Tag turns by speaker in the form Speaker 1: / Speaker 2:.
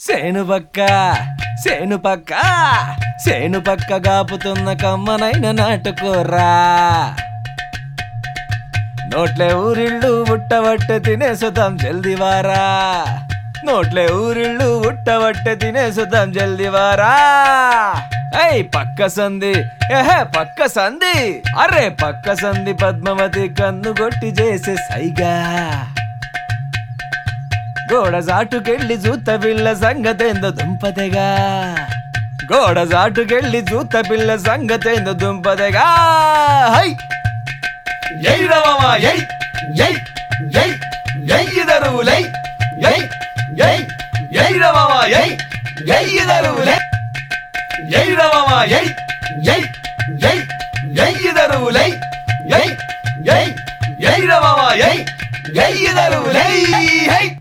Speaker 1: సేను పక్క సేను పక్క సేను పక్క గాపుతున్న కమ్మనైన నాటుకోరా నోట్లే ఊరిళ్ళు ఉట్టవట్ట తినేసుదాం జల్ది వారా నోట్లే ఊరిళ్ళు ఉట్టవట్ట తినేసుదాం జల్ది వారా ఏయ్ పక్క సంధి ఏహే పక్క సంధి అరే పక్క సంధి పద్మవతి కన్ను కొట్టి చేసే సైగా గోడ జాటుకెళ్ళి జూత పిల్ల సంగతేందో దుంపదెగా గోడ జాటుకెళ్ళి జూత పిల్ల సంగతేందో దుంపదెగా హై ఎయ్ రవమా ఎయ్ ఎయ్ ఎయ్ ఎయ్ ఇదరువులై ఎయ్ ఎయ్ ఎయ్ రవమా ఎయ్ ఎయ్ ఇదరువులై ఎయ్ రవమా ఎయ్ ఎయ్